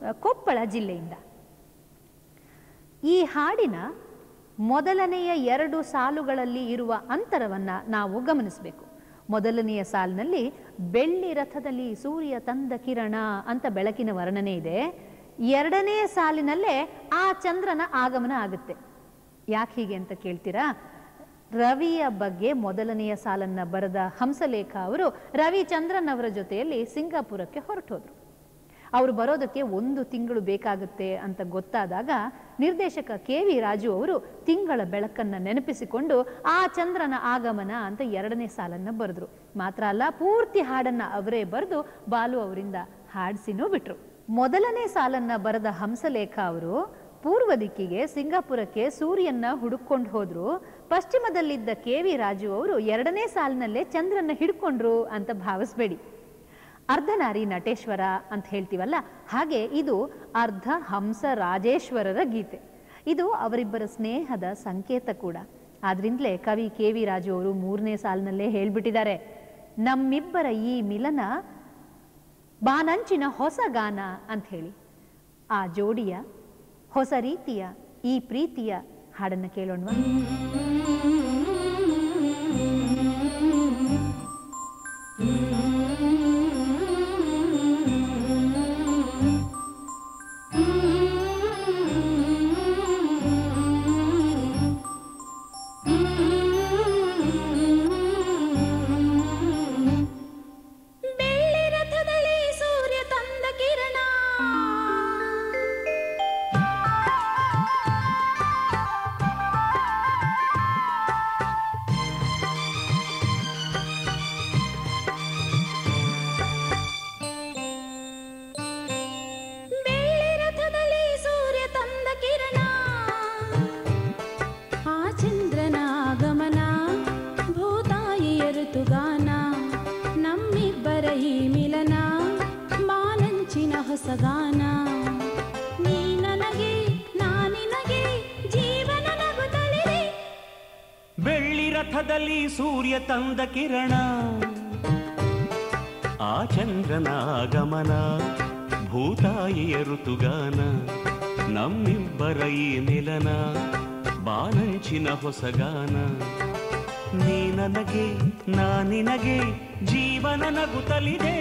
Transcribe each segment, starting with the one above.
ಕೊಪ್ಪಳ ಜಿಲ್ಲೆಯಿಂದ ಈ ಹಾಡಿನ ಮೊದಲನೆಯ ಎರಡು ಸಾಲುಗಳಲ್ಲಿ ಇರುವ ಅಂತರವನ್ನು ನಾವು ಗಮನಿಸಬೇಕು ಮೊದಲನೆಯ ಸಾಲಿನಲ್ಲಿ ಬೆಳ್ಳಿ ರಥದಲ್ಲಿ ಸೂರ್ಯ ತಂದ ಕಿರಣ ಅಂತ ಬೆಳಕಿನ ವರ್ಣನೆ ಇದೆ ಎರಡನೆಯ ಸಾಲಿನಲ್ಲೇ ಆ ಚಂದ್ರನ ಆಗಮನ ಆಗುತ್ತೆ ಯಾಕೆ ಹೀಗೆ ಅಂತ ಕೇಳ್ತೀರಾ ರವಿಯ ಬಗ್ಗೆ ಮೊದಲನೆಯ ಸಾಲನ್ನ ಬರೆದ ಹಂಸಲೇಖ ಅವರು ರವಿಚಂದ್ರನ್ ಅವರ ಜೊತೆಯಲ್ಲಿ ಸಿಂಗಾಪುರಕ್ಕೆ ಹೊರಟೋದ್ರು ಅವರು ಬರೋದಕ್ಕೆ ಒಂದು ತಿಂಗಳು ಬೇಕಾಗುತ್ತೆ ಅಂತ ಗೊತ್ತಾದಾಗ ನಿರ್ದೇಶಕ ಕೆ ವಿ ರಾಜು ಅವರು ತಿಂಗಳ ಬೆಳಕನ್ನ ನೆನಪಿಸಿಕೊಂಡು ಆ ಚಂದ್ರನ ಆಗಮನ ಅಂತ ಎರಡನೇ ಸಾಲನ್ನ ಬರೆದ್ರು ಮಾತ್ರ ಅಲ್ಲ ಪೂರ್ತಿ ಹಾಡನ್ನ ಅವರೇ ಬರೆದು ಬಾಲು ಅವರಿಂದ ಹಾಡಿಸಿನೂ ಬಿಟ್ರು ಮೊದಲನೇ ಸಾಲನ್ನ ಬರೆದ ಹಂಸಲೇಖ ಅವರು ಪೂರ್ವ ದಿಕ್ಕಿಗೆ ಸಿಂಗಾಪುರಕ್ಕೆ ಸೂರ್ಯನ ಹುಡುಕೊಂಡು ಹೋದ್ರು ಪಶ್ಚಿಮದಲ್ಲಿದ್ದ ಕೆ ವಿ ರಾಜು ಅವರು ಎರಡನೇ ಸಾಲಿನಲ್ಲೇ ಚಂದ್ರನ ಹಿಡ್ಕೊಂಡ್ರು ಅಂತ ಭಾವಿಸ್ಬೇಡಿ ಅರ್ಧನಾರಿ ನಟೇಶ್ವರ ಅಂತ ಹೇಳ್ತೀವಲ್ಲ ಹಾಗೆ ಇದು ಅರ್ಧ ಹಂಸ ರಾಜೇಶ್ವರರ ಗೀತೆ ಇದು ಅವರಿಬ್ಬರ ಸ್ನೇಹದ ಸಂಕೇತ ಕೂಡ ಆದ್ರಿಂದಲೇ ಕವಿ ಕೆ ವಿ ರಾಜು ಅವರು ಮೂರನೇ ಸಾಲಿನಲ್ಲೇ ಹೇಳ್ಬಿಟ್ಟಿದ್ದಾರೆ ನಮ್ಮಿಬ್ಬರ ಈ ಮಿಲನ ಬಾನಂಚಿನ ಹೊಸ ಗಾನ ಅಂತ ಹೇಳಿ ಆ ಜೋಡಿಯ ಹೊಸ ರೀತಿಯ ಈ ಪ್ರೀತಿಯ ಹಾಡನ್ನು ಕೇಳೋಣವಾ ಬೆಳ್ಳಿ ರಥದಲ್ಲಿ ಸೂರ್ಯ ತಂದ ಕಿರಣ ಬೆಳ್ಳಿ ರಥದಲ್ಲಿ ಸೂರ್ಯ ತಂದ ಕಿರಣ ಆ ಚಂದ್ರನ ಆಗಮನ ಭೂತಾಯಿಯ ಋತುಗಾನ ನಮ್ಮಿಬ್ಬರ ಈ ಮಿಲನ ಬಾನಂಚಿನ ಹೊಸಗಾನ ನೀ ನನಗೆ ನಾ ನಿನಗೆ ಜೀವನ ನಗುತ್ತಲಿದೆ ಬೆಳ್ಳಿ ರಥದಲ್ಲಿ ಸೂರ್ಯ ತಂದ ಕಿರಣ ಆ ಚಂದ್ರನ ಆಗಮನ ಭೂತಾಯಿಯ ಋತುಗಾನ ನಮ್ಮಿಬ್ಬರ ಈ ಮಿಲನ ಬಾನಂಚಿನ ಹೊಸಗಾನ ನೀ ನನಗೆ ನಾ ನಿನಗೆ ಜೀವನ ನಗುತ್ತಲಿದೆ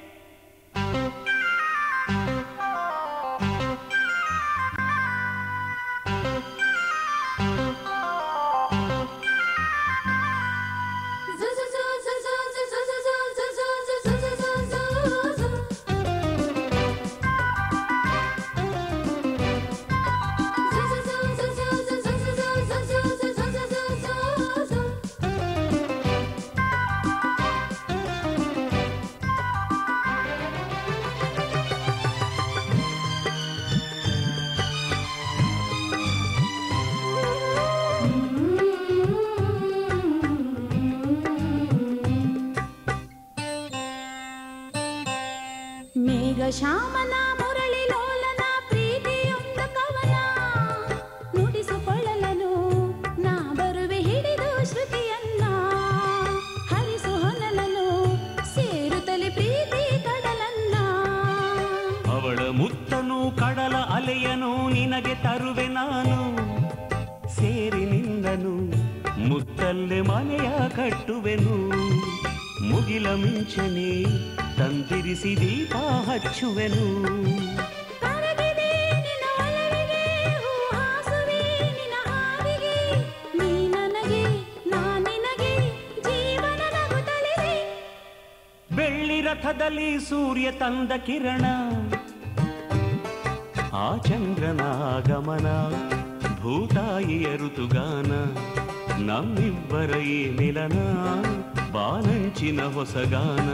ಮೇಘ ಶ್ಯಾಮನ ಮುರಳಿ ಲೋಲನ ಪ್ರೀತಿಯೊಂದ ಕವನ ನುಡಿಸಿಕೊಳ್ಳಲನು ನಾ ಬರುವೆ ಹಿಡಿದು ಶ್ರುತಿಯನ್ನ ಹರಿಸು ಹೊನಲನು ಸೇರುತ್ತಲೆ ಪ್ರೀತಿ ಕಡಲನ್ನ ಅವಳ ಮುತ್ತನು ಕಡಲ ಅಲೆಯನು ನಿನಗೆ ತರುವೆ ನಾನು ಸೇರಿ ನಿಂದನು ಮುತ್ತಲ್ಲೆ ಮನೆಯ ಕಟ್ಟುವೆನು ಮುಗಿಲ ಮಿಂಚನೆ ತಂತಿರಿಸಿ ದೀಪ ಹಚ್ಚುವೆನು ಕರಗಿದೆ ನಿನ್ನ ಒಲವಿಗೆ ಹೂಹಾಸುವೆ ನಿನ್ನ ಹಾದಿಗೆ ನೀ ನನಗೆ ನಾ ನಿನಗೆ ಜೀವನ ನಗುತ್ತಲಿದೆ ಬೆಳ್ಳಿ ರಥದಲ್ಲಿ ಸೂರ್ಯ ತಂದ ಕಿರಣ ಆ ಚಂದ್ರನ ಆಗಮನ ಭೂತಾಯಿಯ ಋತುಗಾನ ನಮ್ಮಿಬ್ಬರ ಈ ಮಿಲನ ಬಾನಂಚಿನ ಹೊಸಗಾನ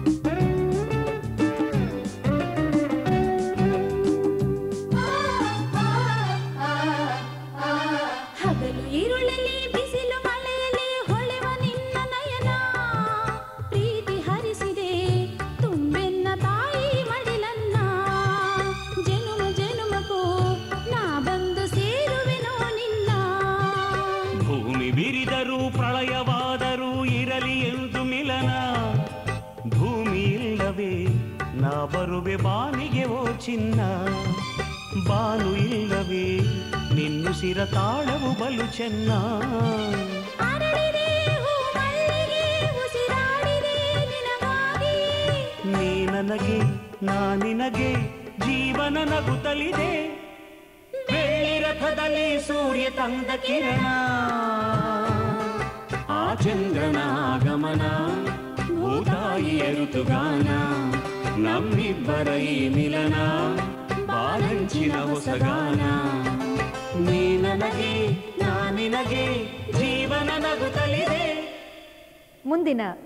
ಆ ಬರುವೆ ಬಾನಿಗೆ ಓ ಚಿನ್ನ ಬಾನು ಇಲ್ಲವೇ ನಿನ್ನುಸಿರ ತಾಳವು ಬಲು ಚೆನ್ನ ಅರಳಿದೆ ಹೂ ಮಲ್ಲಿಗೆ ಉಸಿರಾಡಿದೆ ನಿನಗಾಗಿ ನೀ ನನಗೆ ನಾ ನಿನಗೆ ಜೀವನ ನಗುತ್ತಲಿದೆ ಬೆಳ್ಳಿ ರಥದಲ್ಲಿ ಸೂರ್ಯ ತಂದ ಕಿರಣ ಆ ಚಂದ್ರನ ಆಗಮನ ಭೂತಾಯಿಯ ಋತುಗಾನ ನಮ್ಮಿಬ್ಬರ ಈ ಮಿಲನ ಬಾಲಂಚಿನ ಹೊಸಗಾನ ನೀ ನನಗೆ ನಾ ನಿನಗೆ ಜೀವನ ನಗುತ್ತಲಿದೆ ಮುಂದಿನ